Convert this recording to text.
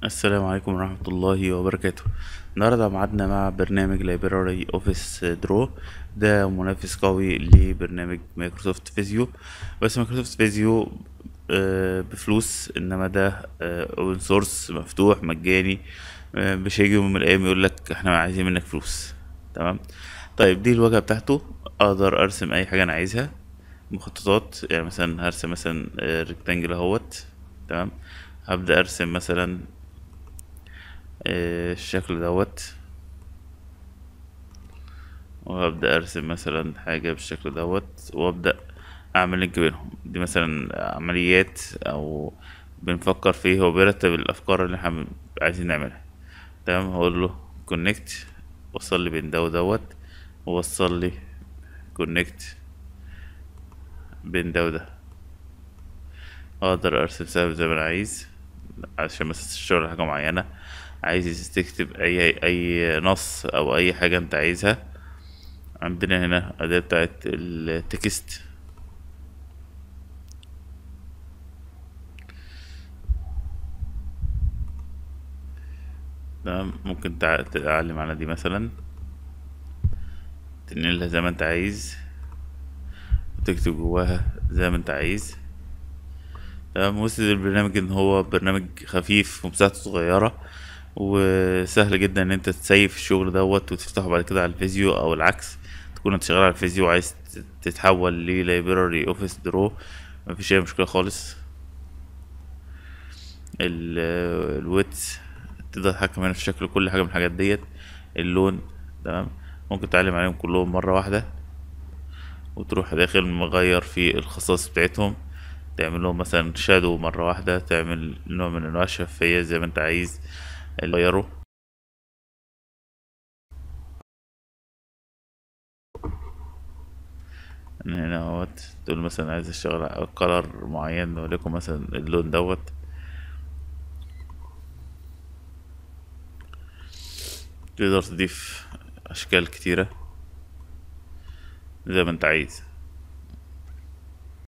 السلام عليكم ورحمة الله وبركاته النهاردة معادنا مع برنامج لايبراري اوفيس درو ده منافس قوي لبرنامج مايكروسوفت فيزيو بس مايكروسوفت فيزيو آه، بفلوس انما ده اوبن سورس مفتوح مجاني آه، مش هيجي يوم من الايام يقول لك احنا عايزين منك فلوس تمام طيب دي الواجهة بتاعته اقدر ارسم اي حاجة انا عايزها مخططات يعني مثلا هرسم مثلا ريكتانجل اهوت تمام هبدأ ارسم مثلا آه، الشكل دوت وهبدأ أرسم مثلا حاجة بالشكل دوت وأبدأ أعمل لينك بينهم دي مثلا عمليات أو بنفكر فيه هو بيرتب الأفكار اللي احنا عايزين نعملها تمام هقول له كونكت وصل لي بين ده ودوت ووصل لي كونكت بين ده وده أقدر أرسم سهم زي ما أنا عايز عشان مثلا تشتغل على حاجة معينة عايز تكتب أي أي نص أو أي حاجة أنت عايزها عندنا هنا أداة بتاعت التكست تمام ممكن تع- تعلم على دي مثلا تنقلها زي ما انت عايز وتكتب جواها زي ما انت عايز تمام وصل البرنامج ان هو برنامج خفيف ومساحته صغيرة وسهل جدا ان انت تسيف الشغل دوت وتفتحه بعد كده على الفيزيو او العكس تكون انت شغال على الفيزيو وعايز تتحول للايبراري اوفيس درو مفيش اي مشكلة خالص الويتس تقدر تتحكم هنا في شكل كل حاجة من الحاجات ديت اللون تمام ممكن تعلم عليهم كلهم مرة واحدة وتروح داخل مغير في الخصائص بتاعتهم تعمل لهم مثلا شادو مرة واحدة تعمل نوع من انواع الشفافية زي ما انت عايز غيره من هنا اهوت تقول مثلا عايز اشتغل على كلر معين وليكن مثلا اللون دوت تقدر تضيف اشكال كتيرة زي ما انت عايز